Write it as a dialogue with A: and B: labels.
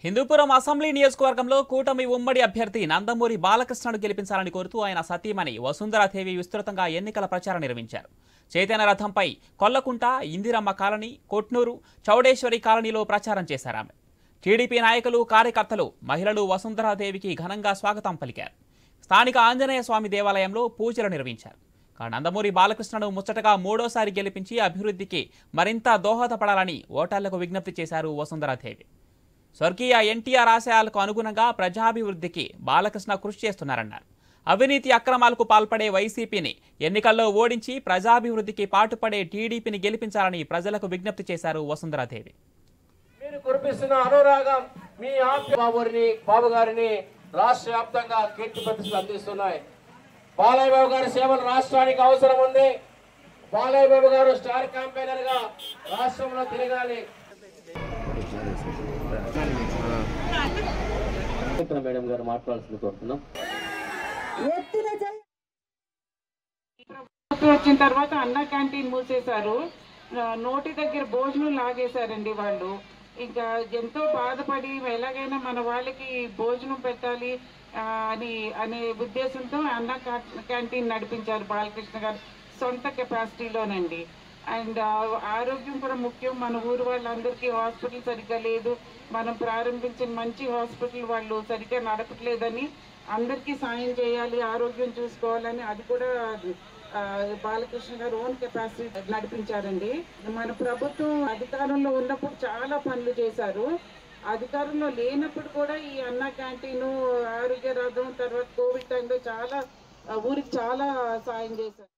A: Hindupuram assembly నియోజకవర్గంలో కూటమి ఉమ్మడి అభ్యర్థి నందమూరి బాలకృష్ణను గెలిపించాలని కోరుతూ ఆయన సతీమణి వసుంధరాదేవి విస్తృతంగా ఎన్నికల ప్రచారం నిర్వహించారు చైతన్య రథంపై కొల్లకుంట ఇందిరమ్మ కాలనీ కొట్నూరు చౌడేశ్వరి కాలనీలో ప్రచారం చేశారు ఆమె టీడీపీ నాయకులు కార్యకర్తలు మహిళలు వసుంధరాదేవికి ఘనంగా స్వాగతం పలికారు స్థానిక ఆంజనేయ స్వామి దేవాలయంలో పూజలు నిర్వహించారు కా నందమూరి బాలకృష్ణను ముచ్చటగా మూడోసారి గెలిపించి అభివృద్ధికి మరింత దోహదపడాలని ఓటర్లకు విజ్ఞప్తి చేశారు వసుంధరాదేవి స్వర్గీయ ఎన్టీఆర్ ఆశయాలకు అనుగుణంగా ప్రజాభివృద్ధికి బాలకృష్ణ కృషి చేస్తున్నారన్నారు అవినీతి అక్రమాలకు పాల్పడే వైసీపీని ఎన్నికల్లో ఓడించి ప్రజాభివృద్ధికి పాటుపడే టీడీపీని గెలిపించాలని ప్రజలకు విజ్ఞప్తి చేశారు వసుంధరాదేవి
B: మీరు కురిపిస్తున్న అనురాగం మీ ఆప్య బాబుని బాబు గారిని రాష్ట్ర వ్యాప్తంగా కీర్తి ప్రతిష్టలు అందిస్తున్నాయి బాలయ్య బాబు గారి సేవలు రాష్ట్రానికి అవసరం ఉంది బాలయ్య బాబు గారు స్టార్ క్యాంపెయినర్ గా రాష్ట్రంలో తిరగాలి మేడం గారు మాట్లాడాల్సింది కోరుతున్నాం
C: ప్రభుత్వం వచ్చిన తర్వాత అన్న క్యాంటీన్ మూసేశారు ఆ, నోటి దగ్గర భోజనం లాగేశారండి వాళ్ళు ఇంకా ఎంతో బాధపడి ఎలాగైనా మన వాళ్ళకి భోజనం పెట్టాలి ఆ, అని అనే ఉద్దేశంతో అన్న క్యా- క్యాంటీన్ నడిపించారు బాలకృష్ణ గారు సొంత కెపాసిటీలోనండి అండ్ ఆరోగ్యం కూడా ముఖ్యం మన ఊరు వాళ్ళందరికీ హాస్పిటల్ సరిగ్గా లేదు మనం ప్రారంభించిన మంచి హాస్పిటల్ వాళ్ళు సరిగ్గా నడపట్లేదని అందరికీ సాయం చేయాలి ఆరోగ్యం చూసుకోవాలని అది కూడా ఆ, బాలకృష్ణ గారు ఓన్ కెపాసిటీ నడిపించారండి మన ప్రభుత్వం అధికారంలో ఉన్నప్పుడు చాలా పనులు చేశారు అధికారంలో లేనప్పుడు కూడా ఈ అన్న క్యాంటీన్ ఆరోగ్య రథం తర్వాత కోవిడ్ టైంలో చాలా ఆ, ఊరికి చాలా సాయం చేశారు